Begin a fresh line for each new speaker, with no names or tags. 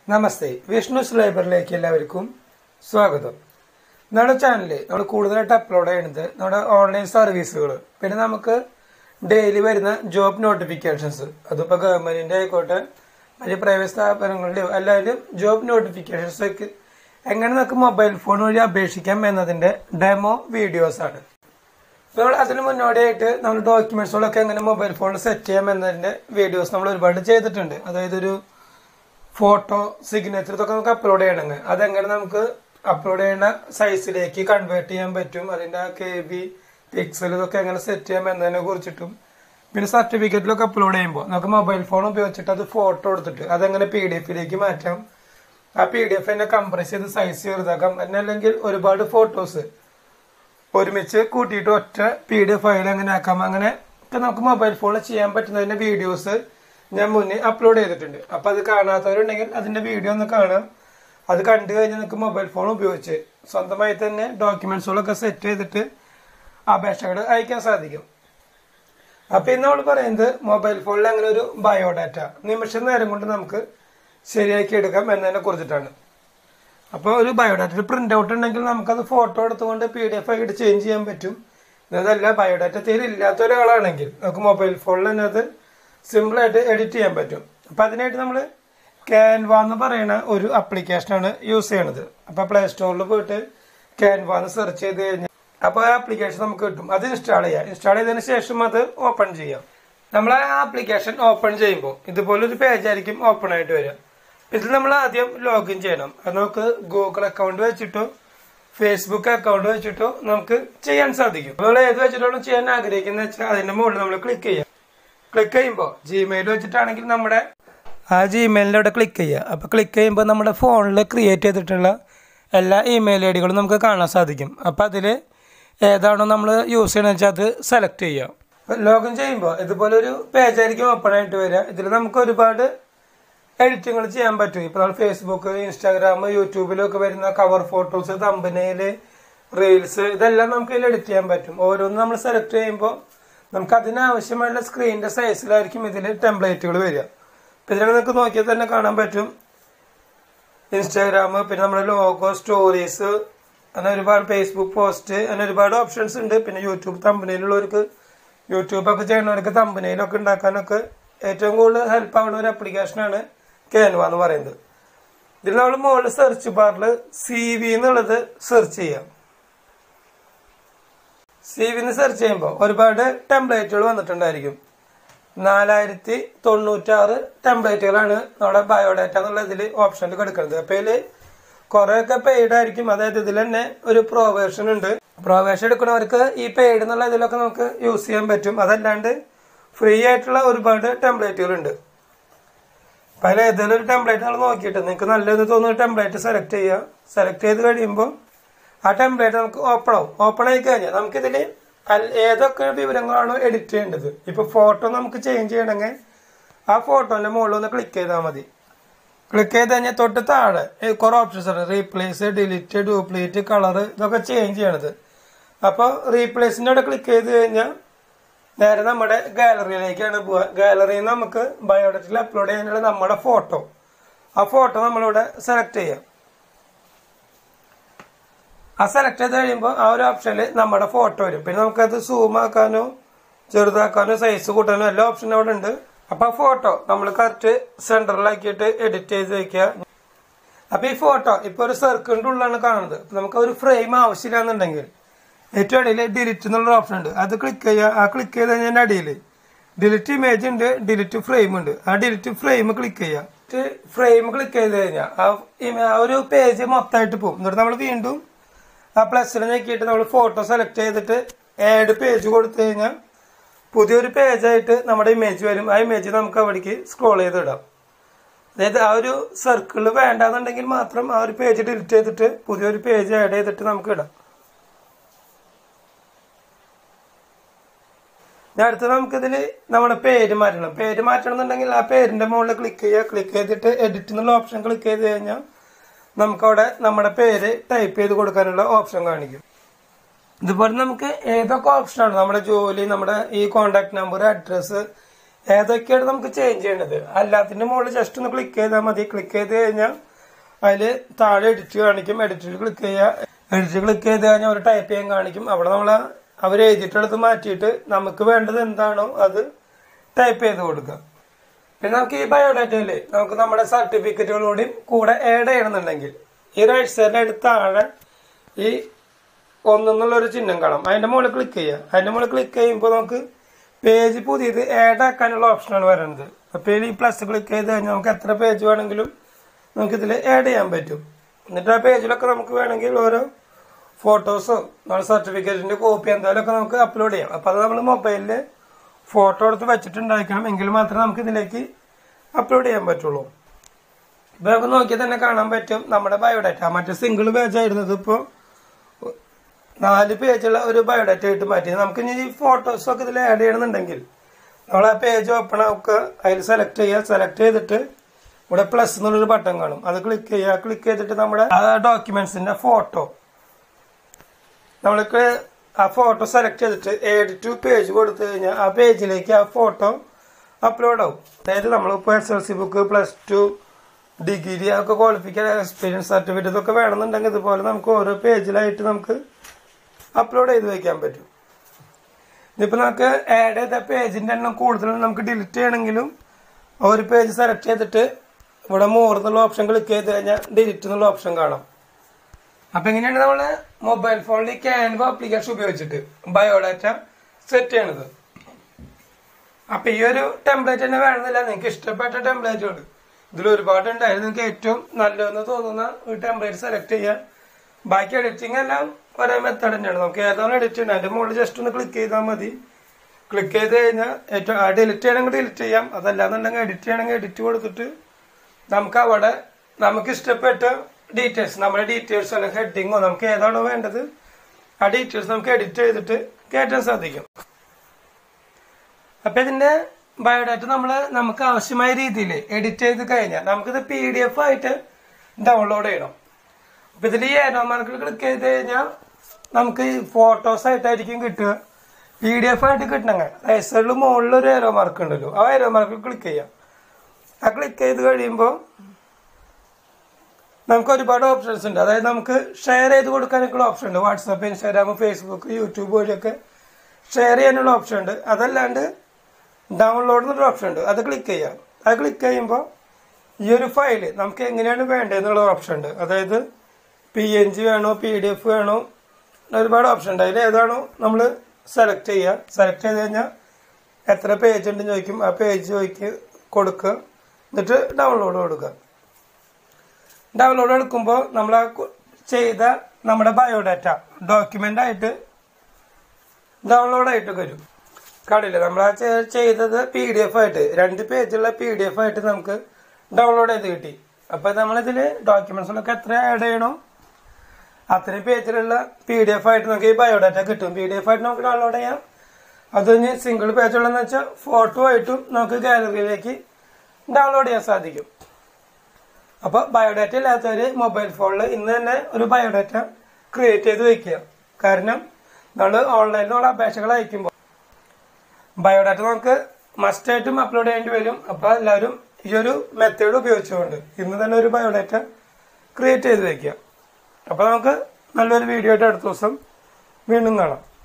നമസ്തേ വിഷ്ണുസ് ലൈബ്രറിയിലേക്ക് എല്ലാവർക്കും സ്വാഗതം നമ്മുടെ ചാനലിൽ നമ്മൾ കൂടുതലായിട്ട് അപ്ലോഡ് ചെയ്യുന്നത് നമ്മുടെ ഓൺലൈൻ സർവീസുകൾ പിന്നെ നമുക്ക് ഡെയിലി വരുന്ന ജോബ് നോട്ടിഫിക്കേഷൻസ് അതിപ്പോൾ ഗവൺമെന്റിന്റെ ആയിക്കോട്ടെ മറ്റ് പ്രൈവറ്റ് സ്ഥാപനങ്ങളുടെയോ എല്ലാവരും ജോബ് നോട്ടിഫിക്കേഷൻസ് ഒക്കെ എങ്ങനെ നമുക്ക് മൊബൈൽ ഫോൺ വഴി അപേക്ഷിക്കാം എന്നതിന്റെ ഡെമോ വീഡിയോസ് ആണ് നമ്മൾ അതിന് മുന്നോടിയായിട്ട് നമ്മൾ ഡോക്യുമെന്റ്സുകളൊക്കെ എങ്ങനെ മൊബൈൽ ഫോണിൽ സെറ്റ് ചെയ്യാം എന്നതിന്റെ വീഡിയോസ് നമ്മൾ ഒരുപാട് ചെയ്തിട്ടുണ്ട് അതായത് ഒരു ഫോട്ടോ സിഗ്നേച്ചർ ഇതൊക്കെ നമുക്ക് അപ്ലോഡ് ചെയ്യണമെങ്കിൽ അതെങ്ങനെ നമുക്ക് അപ്ലോഡ് ചെയ്യേണ്ട സൈസിലേക്ക് കൺവേർട്ട് ചെയ്യാൻ പറ്റും അതിന്റെ കെ ബി പിക്സൽ ഇതൊക്കെ എങ്ങനെ സെറ്റ് ചെയ്യാം എന്നതിനെ കുറിച്ചിട്ടും പിന്നെ സർട്ടിഫിക്കറ്റിലൊക്കെ അപ്ലോഡ് ചെയ്യുമ്പോൾ നമുക്ക് മൊബൈൽ ഫോൺ ഉപയോഗിച്ചിട്ട് അത് ഫോട്ടോ എടുത്തിട്ട് അതെങ്ങനെ പി ഡി എഫിലേക്ക് മാറ്റാം ആ പി ഡി എഫ് തന്നെ കംപ്രസ് ചെയ്ത് സൈസ് ചെറുതാക്കാം അല്ലെങ്കിൽ ഒരുപാട് ഫോട്ടോസ് ഒരുമിച്ച് കൂട്ടിയിട്ട് ഒറ്റ പി ഡി എഫ് ഫയൽ എങ്ങനെ ആക്കാം അങ്ങനെ ഒക്കെ നമുക്ക് മൊബൈൽ ഫോണിൽ ചെയ്യാൻ പറ്റുന്നതിന്റെ വീഡിയോസ് ഞാൻ മുന്നേ അപ്ലോഡ് ചെയ്തിട്ടുണ്ട് അപ്പൊ അത് കാണാത്തവരുണ്ടെങ്കിൽ അതിന്റെ വീഡിയോ ഒന്ന് കാണാം അത് കണ്ടു കഴിഞ്ഞാൽ നിങ്ങൾക്ക് മൊബൈൽ ഫോൺ ഉപയോഗിച്ച് സ്വന്തമായി തന്നെ ഡോക്യുമെന്റ്സുകളൊക്കെ സെറ്റ് ചെയ്തിട്ട് അപേക്ഷകൾ അയക്കാൻ സാധിക്കും അപ്പൊ ഇന്ന് നമ്മൾ പറയുന്നത് മൊബൈൽ ഫോണിൽ അങ്ങനെ ഒരു ബയോഡാറ്റ നിമിഷ നേരം കൊണ്ട് നമുക്ക് ശരിയാക്കി എടുക്കാം എന്നതിനെ കുറിച്ചിട്ടാണ് അപ്പോൾ ഒരു ബയോഡാറ്റ പ്രിന്റ് ഔട്ട് ഉണ്ടെങ്കിൽ നമുക്കത് ഫോട്ടോ എടുത്തുകൊണ്ട് പി ഡി എഫ് ആയിട്ട് ചേഞ്ച് ചെയ്യാൻ പറ്റും അതല്ല ബയോഡാറ്റ തീരെ ഇല്ലാത്ത ഒരാളാണെങ്കിൽ നമുക്ക് മൊബൈൽ ഫോണിൽ തന്നെ അത് സിമ്പിൾ ആയിട്ട് എഡിറ്റ് ചെയ്യാൻ പറ്റും അപ്പൊ അതിനായിട്ട് നമ്മൾ ക്യാൻവ എന്ന് പറയുന്ന ഒരു ആപ്ലിക്കേഷനാണ് യൂസ് ചെയ്യണത് അപ്പൊ പ്ലേ സ്റ്റോറിൽ പോയിട്ട് ക്യാൻവ എന്ന് സെർച്ച് ചെയ്ത് കഴിഞ്ഞാൽ അപ്പൊ ആ ആപ്ലിക്കേഷൻ നമുക്ക് കിട്ടും അത് ഇൻസ്റ്റാൾ ചെയ്യാം ഇൻസ്റ്റാൾ ചെയ്തതിന് ശേഷം അത് ഓപ്പൺ ചെയ്യാം നമ്മൾ ആ ആപ്ലിക്കേഷൻ ഓപ്പൺ ചെയ്യുമ്പോൾ ഇതുപോലൊരു പേജ് ആയിരിക്കും ഓപ്പൺ ആയിട്ട് വരിക ഇതിൽ നമ്മൾ ആദ്യം ലോഗിൻ ചെയ്യണം അത് നമുക്ക് ഗൂഗിൾ അക്കൗണ്ട് വെച്ചിട്ടോ ഫേസ്ബുക്ക് അക്കൗണ്ട് വെച്ചിട്ടോ നമുക്ക് ചെയ്യാൻ സാധിക്കും നമ്മൾ ഏത് വെച്ചിട്ടാണ് ചെയ്യാൻ ആഗ്രഹിക്കുന്നത് വെച്ചാൽ അതിന്റെ മുകളിൽ നമ്മൾ ക്ലിക്ക് ചെയ്യാം ക്ലിക്ക് ചെയ്യുമ്പോൾ ജിമെയിൽ വെച്ചിട്ടാണെങ്കിൽ നമ്മുടെ ആ ജിമെയിലിൻ്റെ അവിടെ ക്ലിക്ക് ചെയ്യുക അപ്പോൾ ക്ലിക്ക് ചെയ്യുമ്പോൾ നമ്മുടെ ഫോണിൽ ക്രിയേറ്റ് ചെയ്തിട്ടുള്ള എല്ലാ ഇമെയിൽ ഐ ഡികളും നമുക്ക് കാണാൻ സാധിക്കും അപ്പോൾ അതിൽ ഏതാണോ നമ്മൾ യൂസ് ചെയ്യണമെന്ന് വെച്ചാൽ അത് സെലക്ട് ചെയ്യുക ലോഗിൻ ചെയ്യുമ്പോൾ ഇതുപോലെ ഒരു പേജ് ആയിരിക്കും ഓപ്പൺ ആയിട്ട് വരിക ഇതിൽ നമുക്ക് ഒരുപാട് എഡിറ്റിങ്ങൾ ചെയ്യാൻ പറ്റും ഇപ്പോൾ നമ്മൾ ഫേസ്ബുക്ക് ഇൻസ്റ്റാഗ്രാം യൂട്യൂബിലൊക്കെ വരുന്ന കവർ ഫോട്ടോസ് തമ്പനയില് റീൽസ് ഇതെല്ലാം നമുക്ക് ഇതിൽ എഡിറ്റ് ചെയ്യാൻ പറ്റും ഓരോന്നും നമ്മൾ സെലക്ട് ചെയ്യുമ്പോൾ നമുക്ക് അതിനാവശ്യമായുള്ള സ്ക്രീനിന്റെ സൈസിലായിരിക്കും ഇതിൽ ടെംപ്ലേറ്റുകൾ വരിക ഇപ്പം ഇതിൽ നിങ്ങൾക്ക് നോക്കിയാൽ തന്നെ കാണാൻ പറ്റും ഇൻസ്റ്റാഗ്രാം പിന്നെ നമ്മുടെ ലോഗോ സ്റ്റോറീസ് അങ്ങനെ ഒരുപാട് ഫേസ്ബുക്ക് പോസ്റ്റ് അങ്ങനെ ഒരുപാട് ഓപ്ഷൻസ് ഉണ്ട് പിന്നെ യൂട്യൂബ് തമ്പനയിലുള്ളവർക്ക് യൂട്യൂബൊക്കെ ചെയ്യുന്നവർക്ക് തമ്പനയിലൊക്കെ ഉണ്ടാക്കാനൊക്കെ ഏറ്റവും കൂടുതൽ ഹെൽപ്പ് ആവുന്ന ഒരു ആപ്ലിക്കേഷനാണ് ക്യാൻവ എന്ന് പറയുന്നത് ഇതിൽ നമ്മൾ മുകളിൽ സെർച്ച് ബാറിൽ സി വി എന്നുള്ളത് സെർച്ച് ചെയ്യാം സി വിന്ന് സെർച്ച് ചെയ്യുമ്പോൾ ഒരുപാട് ടെംപ്ലേറ്റുകൾ വന്നിട്ടുണ്ടായിരിക്കും നാലായിരത്തി തൊണ്ണൂറ്റാറ് ടെംപ്ലേറ്റുകളാണ് നമ്മുടെ ബയോഡാറ്റ എന്നുള്ള ഇതിൽ ഓപ്ഷനിൽ കിടക്കുന്നത് അപ്പൊ ഇതില് കുറെയൊക്കെ പെയ്ഡ് ആയിരിക്കും അതായത് ഇതിൽ തന്നെ ഒരു പ്രൊവേഷൻ ഉണ്ട് പ്രൊവേഷൻ എടുക്കുന്നവർക്ക് ഈ പെയ്ഡ് എന്നുള്ള ഇതിലൊക്കെ നമുക്ക് യൂസ് ചെയ്യാൻ പറ്റും അതല്ലാണ്ട് ഫ്രീ ആയിട്ടുള്ള ഒരുപാട് ടെംപ്ലേറ്റുകൾ ഉണ്ട് അപ്പൊ അതിൽ ഏതെങ്കിലും ഒരു ടെംപ്ലേറ്റ് നമ്മൾ നോക്കിയിട്ട് നിങ്ങൾക്ക് നല്ലത് തോന്നുന്ന ടെംപ്ലേറ്റ് സെലക്ട് ചെയ്യുക സെലക്ട് ചെയ്ത് കഴിയുമ്പോൾ ആ ടെംപ്ലേറ്റ് നമുക്ക് ഓപ്പൺ ആവും ഓപ്പൺ ആയി കഴിഞ്ഞാൽ നമുക്കിതിൽ ഏതൊക്കെ വിവരങ്ങളാണോ എഡിറ്റ് ചെയ്യേണ്ടത് ഇപ്പൊ ഫോട്ടോ നമുക്ക് ചേഞ്ച് ചെയ്യണമെങ്കിൽ ആ ഫോട്ടോന്റെ മുകളിൽ ഒന്ന് ക്ലിക്ക് ചെയ്താൽ മതി ക്ലിക്ക് ചെയ്ത് കഴിഞ്ഞാൽ തൊട്ട് താഴെ കുറെ ഓപ്ഷൻസ് ഉണ്ട് റീപ്ലേസ് ഡിലീറ്റ് ഡ്യൂപ്ലിക്കേറ്റ് കളർ ഇതൊക്കെ ചേഞ്ച് ചെയ്യണത് അപ്പോൾ റീപ്ലേസിന്റെ അവിടെ ക്ലിക്ക് ചെയ്ത് കഴിഞ്ഞാൽ നേരെ നമ്മുടെ ഗാലറിയിലേക്കാണ് പോവുക ഗാലറിയിൽ നിന്ന് നമുക്ക് ബയോഡാറ്റയിൽ അപ്ലോഡ് ചെയ്യാനുള്ള നമ്മുടെ ഫോട്ടോ ആ ഫോട്ടോ നമ്മളിവിടെ സെലക്ട് ചെയ്യാം ആ സെലക്ട് ചെയ്ത് കഴിയുമ്പോൾ ആ ഒരു ഓപ്ഷനിൽ നമ്മുടെ ഫോട്ടോ വരും പിന്നെ നമുക്കത് സൂം ആക്കാനോ ചെറുതാക്കാനോ സൈസ് കൂട്ടാനോ എല്ലാ ഓപ്ഷനും അവിടെ ഉണ്ട് അപ്പൊ ആ ഫോട്ടോ നമ്മൾ കറക്റ്റ് സെന്ററിലാക്കിയിട്ട് എഡിറ്റ് ചെയ്ത് വെക്കുക അപ്പൊ ഈ ഫോട്ടോ ഇപ്പൊ ഒരു സർക്കിളിന്റെ ഉള്ളിലാണ് കാണുന്നത് അപ്പൊ നമുക്ക് ഒരു ഫ്രെയിം ആവശ്യമില്ലാന്നുണ്ടെങ്കിൽ ഏറ്റവും അടിയിൽ ഡിലിറ്റ് എന്നുള്ള ഓപ്ഷൻ ഉണ്ട് അത് ക്ലിക്ക് ചെയ്യുക ആ ക്ലിക്ക് ചെയ്ത് കഴിഞ്ഞാൽ അടിയിൽ ഡിലിറ്റ് ഇമേജ് ഉണ്ട് ഡിലിറ്റ് ഫ്രെയിം ഉണ്ട് ആ ഡിലിറ്റ് ഫ്രെയിം ക്ലിക്ക് ചെയ്യുക ഫ്രെയിം ക്ലിക്ക് ചെയ്ത് കഴിഞ്ഞാൽ ആ ഒരു പേജ് മൊത്തമായിട്ട് പോകും എന്നിട്ട് നമ്മൾ വീണ്ടും ആ പ്ലസ്സിൽ നോക്കിയിട്ട് നമ്മൾ ഫോട്ടോ സെലക്ട് ചെയ്തിട്ട് ആഡ് പേജ് കൊടുത്തു കഴിഞ്ഞാൽ പുതിയൊരു പേജായിട്ട് നമ്മുടെ ഇമേജ് വരും ആ ഇമേജ് നമുക്ക് അവിടേക്ക് സ്ക്രോൾ ചെയ്ത് ഇടാം അതായത് ആ ഒരു സർക്കിൾ വേണ്ടാന്നുണ്ടെങ്കിൽ മാത്രം ആ ഒരു പേജ് ഡിലീറ്റ് ചെയ്തിട്ട് പുതിയൊരു പേജ് ആഡ് ചെയ്തിട്ട് നമുക്ക് ഇടാം ഞാൻ അടുത്ത് നമുക്കിതിൽ നമ്മുടെ പേര് മാറ്റണം പേര് മാറ്റണം എന്നുണ്ടെങ്കിൽ ആ പേരിന്റെ മുകളിൽ ക്ലിക്ക് ചെയ്യുക ക്ലിക്ക് ചെയ്തിട്ട് എഡിറ്റ് എന്നുള്ള ഓപ്ഷൻ ക്ലിക്ക് ചെയ്ത് കഴിഞ്ഞാൽ നമുക്കവിടെ നമ്മുടെ പേര് ടൈപ്പ് ചെയ്ത് കൊടുക്കാനുള്ള ഓപ്ഷൻ കാണിക്കും ഇതുപോലെ നമുക്ക് ഏതൊക്കെ ഓപ്ഷനാണ് നമ്മുടെ ജോലി നമ്മുടെ ഈ കോണ്ടാക്ട് നമ്പർ അഡ്രസ്സ് ഏതൊക്കെയാണ് നമുക്ക് ചേഞ്ച് ചെയ്യേണ്ടത് എല്ലാത്തിന്റെ മുകളിൽ ജസ്റ്റ് ഒന്ന് ക്ലിക്ക് ചെയ്താൽ മതി ക്ലിക്ക് ചെയ്ത് കഴിഞ്ഞാൽ അതിൽ താഴെ എഡിറ്റ് കാണിക്കും എഡിറ്റിൽ ക്ലിക്ക് ചെയ്യുക എഡിറ്റ് ക്ലിക്ക് ചെയ്ത് കഴിഞ്ഞാൽ ഒരു ടൈപ്പ് ചെയ്യാൻ കാണിക്കും അവിടെ നമ്മൾ അവർ എഴുതിയിട്ടെടുത്ത് മാറ്റിയിട്ട് നമുക്ക് വേണ്ടത് എന്താണോ അത് ടൈപ്പ് ചെയ്ത് കൊടുക്കുക പിന്നെ നമുക്ക് ഈ ബയോഡാറ്റയില് നമുക്ക് നമ്മുടെ സർട്ടിഫിക്കറ്റുകളോടെയും കൂടെ ആഡ് ചെയ്യണമെന്നുണ്ടെങ്കിൽ ഈ റൈറ്റ് സൈഡിൽ താഴെ ഈ ഒന്നെന്നുള്ള ഒരു ചിഹ്നം കാണാം അതിന്റെ മുകളിൽ ക്ലിക്ക് ചെയ്യുക അതിന്റെ മുകളിൽ ക്ലിക്ക് ചെയ്യുമ്പോൾ നമുക്ക് പേജ് പുതിയത് ആഡ് ആക്കാനുള്ള ഓപ്ഷനാണ് വരുന്നത് അപ്പോൾ ഈ പ്ലസ് ക്ലിക്ക് ചെയ്ത് കഴിഞ്ഞാൽ നമുക്ക് എത്ര പേജ് വേണമെങ്കിലും നമുക്ക് ഇതിൽ ആഡ് ചെയ്യാൻ പറ്റും എന്നിട്ട് ആ പേജിലൊക്കെ നമുക്ക് വേണമെങ്കിൽ ഓരോ ഫോട്ടോസോ നമ്മുടെ സർട്ടിഫിക്കറ്റിന്റെ കോപ്പി എന്തായാലും നമുക്ക് അപ്ലോഡ് ചെയ്യാം അപ്പോൾ അത് നമ്മൾ മൊബൈലിൽ ഫോട്ടോ എടുത്ത് വെച്ചിട്ടുണ്ടായിരിക്കണം എങ്കിൽ മാത്രമേ നമുക്ക് ഇതിലേക്ക് അപ്ലോഡ് ചെയ്യാൻ പറ്റുള്ളൂ ഇപ്പൊ നമുക്ക് നോക്കിയാൽ തന്നെ കാണാൻ പറ്റും നമ്മുടെ ബയോഡാറ്റ മറ്റേ സിംഗിൾ പേജ് ആയിരുന്നത് ഇപ്പോൾ നാല് പേജുള്ള ഒരു ബയോഡാറ്റ ആയിട്ട് മാറ്റി നമുക്ക് ഇനി ഈ ഫോട്ടോസ് ഒക്കെ ഇതിൽ ആഡ് ചെയ്യണമെന്നുണ്ടെങ്കിൽ നമ്മൾ ആ പേജ് ഓപ്പൺ ആക്കുക അതിൽ സെലക്ട് ചെയ്യുക സെലക്ട് ചെയ്തിട്ട് ഇവിടെ പ്ലസ് എന്നുള്ളൊരു ബട്ടൺ കാണും അത് ക്ലിക്ക് ചെയ്യുക ക്ലിക്ക് ചെയ്തിട്ട് നമ്മുടെ ആ ഡോക്യുമെന്റ്സിന്റെ ഫോട്ടോ നമ്മൾക്ക് ആ ഫോട്ടോ സെലക്ട് ചെയ്തിട്ട് ഏഡ് ടു പേജ് കൊടുത്തു കഴിഞ്ഞാൽ ആ പേജിലേക്ക് ആ ഫോട്ടോ അപ്ലോഡ് ആവും അതായത് നമ്മളിപ്പോൾ S L C book plus two degree ഒക്കെ ക്വാളിഫിക്കേഷൻ എക്സ്പീരിയൻസ് സർട്ടിഫിക്കറ്റ് ഒക്കെ വേണമെന്നുണ്ടെങ്കിൽ ഇതുപോലെ നമുക്ക് ഓരോ പേജിലായിട്ട് നമുക്ക് അപ്ലോഡ് ചെയ്ത് വെക്കാൻ പറ്റും ഇതിപ്പോൾ നമുക്ക് ആഡ് ചെയ്ത പേജിന്റെ എണ്ണം കൂടുതൽ നമുക്ക് ഡിലീറ്റ് ചെയ്യണമെങ്കിലും ഒരു പേജ് സെലക്ട് ചെയ്തിട്ട് ഇവിടെ മോർ എന്നുള്ള ഓപ്ഷൻ ക്ലിക്ക് ചെയ്ത് കഴിഞ്ഞാൽ ഡിലീറ്റ് എന്നുള്ള ഓപ്ഷൻ കാണാം അപ്പൊ എങ്ങനെയാണ് നമ്മള് മൊബൈൽ ഫോണിൽ ക്യാൻവ ആപ്ലിക്കേഷൻ ഉപയോഗിച്ചിട്ട് ബയോഡാറ്റ സെറ്റ് ചെയ്യണത് അപ്പൊ ഈ ഒരു ടെംപ്ലേറ്റ് തന്നെ വേണമെന്നില്ല നിങ്ങൾക്ക് ഇഷ്ടപ്പെട്ട ടെംപ്ലേറ്റുകൾ ഇതിൽ ഒരുപാട് ഉണ്ടായിരുന്നു നിങ്ങൾക്ക് ഏറ്റവും നല്ലതെന്ന് തോന്നുന്ന ഒരു ടെംപ്ലേറ്റ് സെലക്ട് ചെയ്യാം ബാക്കി എഡിറ്റിംഗ് എല്ലാം ഒരേ മെത്തേഡ് തന്നെയാണ് നമുക്ക് ഏതാണ് എഡിറ്റ് ചെയ്യണം അതിന്റെ മുകളിൽ ജസ്റ്റ് ഒന്ന് ക്ലിക്ക് ചെയ്താൽ മതി ക്ലിക്ക് ചെയ്ത് കഴിഞ്ഞാൽ ഏറ്റവും ഡിലിറ്റ് ചെയ്യണമെങ്കിൽ ഡിലിറ്റ് ചെയ്യാം അതല്ലാന്നുണ്ടെങ്കിൽ എഡിറ്റ് ചെയ്യണമെങ്കിൽ എഡിറ്റ് കൊടുത്തിട്ട് നമുക്ക് അവിടെ നമുക്ക് ഇഷ്ടപ്പെട്ട ഡീറ്റെയിൽസ് നമ്മുടെ ഡീറ്റെയിൽസ് അല്ലെങ്കിൽ ഹെഡിങ്ങോ നമുക്ക് ഏതാണോ വേണ്ടത് ആ ഡീറ്റെയിൽസ് നമുക്ക് എഡിറ്റ് ചെയ്തിട്ട് കയറ്റാൻ സാധിക്കും അപ്പൊ ഇതിന്റെ ബയോഡാറ്റ നമ്മൾ നമുക്ക് ആവശ്യമായ രീതിയിൽ എഡിറ്റ് ചെയ്ത് കഴിഞ്ഞാൽ നമുക്കിത് പി ഡി എഫ് ആയിട്ട് ഡൗൺലോഡ് ചെയ്യണം അപ്പൊ ഇതിൽ ഈ ഏരോ മാർക്കിൽ ക്ലിക്ക് ചെയ്ത് കഴിഞ്ഞാൽ നമുക്ക് ഫോട്ടോസ് ആയിട്ടായിരിക്കും കിട്ടുക പി ഡി എഫ് ആയിട്ട് കിട്ടണമെങ്കിൽ റൈറ്റ് സൈഡിൽ മുകളിൽ ഒരു ഏരോ മാർക്ക് ഉണ്ടല്ലോ ആ ഏരോ മാർക്കിൽ ക്ലിക്ക് ചെയ്യാം ആ ക്ലിക്ക് ചെയ്ത് കഴിയുമ്പോൾ നമുക്ക് ഒരുപാട് ഓപ്ഷൻസ് ഉണ്ട് അതായത് നമുക്ക് ഷെയർ ചെയ്ത് കൊടുക്കാനൊക്കെയുള്ള ഓപ്ഷൻ ഉണ്ട് വാട്സാപ്പ് ഇൻസ്റ്റാഗ്രാം ഫേസ്ബുക്ക് യൂട്യൂബ് വഴിയൊക്കെ ഷെയർ ചെയ്യാനുള്ള ഓപ്ഷൻ ഉണ്ട് അതല്ലാണ്ട് ഡൗൺലോഡ് എന്നൊരു ഓപ്ഷൻ ഉണ്ട് അത് ക്ലിക്ക് ചെയ്യാം അത് ക്ലിക്ക് ചെയ്യുമ്പോൾ ഈ ഒരു ഫയല് നമുക്ക് എങ്ങനെയാണ് വേണ്ടതെന്നുള്ള ഓപ്ഷൻ ഉണ്ട് അതായത് പി എൻ ജി വേണോ പി ഡി എഫ് വേണോ ഒരുപാട് ഓപ്ഷൻ ഉണ്ട് അതിൽ ഏതാണോ നമ്മൾ സെലക്ട് ചെയ്യുക സെലക്ട് ചെയ്ത് കഴിഞ്ഞാൽ എത്ര പേജ് ഉണ്ടെന്ന് ചോദിക്കും ആ പേജ് ചോദിക്ക് കൊടുക്കുക എന്നിട്ട് ഡൗൺലോഡ് കൊടുക്കുക ഡൗൺലോഡ് എടുക്കുമ്പോൾ നമ്മൾ ആ കു- ചെയ്ത നമ്മുടെ ബയോഡാറ്റ ഡോക്യുമെന്റ് ആയിട്ട് ഡൗൺലോഡ് ആയിട്ട് വരും കാണില്ല നമ്മൾ ആ ചെ- ചെയ്തത് പി ഡി എഫ് ആയിട്ട് രണ്ട് പേജുള്ള പി ഡി എഫ് ആയിട്ട് നമുക്ക് ഡൗൺലോഡ് ചെയ്ത് കിട്ടി അപ്പൊ നമ്മളിതിൽ ഡോക്യുമെന്റ്സിലൊക്കെ എത്ര ആഡ് ചെയ്യണോ അത്രയും പേജിലുള്ള പി ഡി എഫ് ആയിട്ട് നമുക്ക് ഈ ബയോഡാറ്റ കിട്ടും പി ഡി എഫ് ആയിട്ട് നമുക്ക് ഡൗൺലോഡ് ചെയ്യാം അത് ഇനി സിംഗിൾ പേജുള്ളതെന്ന് വെച്ചാൽ ഫോട്ടോ ആയിട്ടും നമുക്ക് ഗാലറിയിലേക്ക് ഡൗൺലോഡ് ചെയ്യാൻ സാധിക്കും അപ്പൊ ബയോഡാറ്റ ഇല്ലാത്തവര് മൊബൈൽ ഫോണിൽ ഇന്ന് തന്നെ ഒരു ബയോഡാറ്റ ക്രിയേറ്റ് ചെയ്ത് വെക്കുക കാരണം നമ്മൾ ഓൺലൈനിലുള്ള അപേക്ഷകൾ അയക്കുമ്പോൾ ബയോഡാറ്റ നമുക്ക് മസ്റ്റ് ആയിട്ടും അപ്ലോഡ് ചെയ്യേണ്ടി വരും അപ്പൊ എല്ലാവരും ഈ ഒരു മെത്തേഡ് ഉപയോഗിച്ചുകൊണ്ട് ഇന്ന് തന്നെ ഒരു ബയോഡാറ്റ ക്രിയേറ്റ് ചെയ്ത് വെക്കുക അപ്പൊ നമുക്ക് നല്ലൊരു വീഡിയോ ആയിട്ട് അടുത്ത ദിവസം വീണ്ടും കാണാം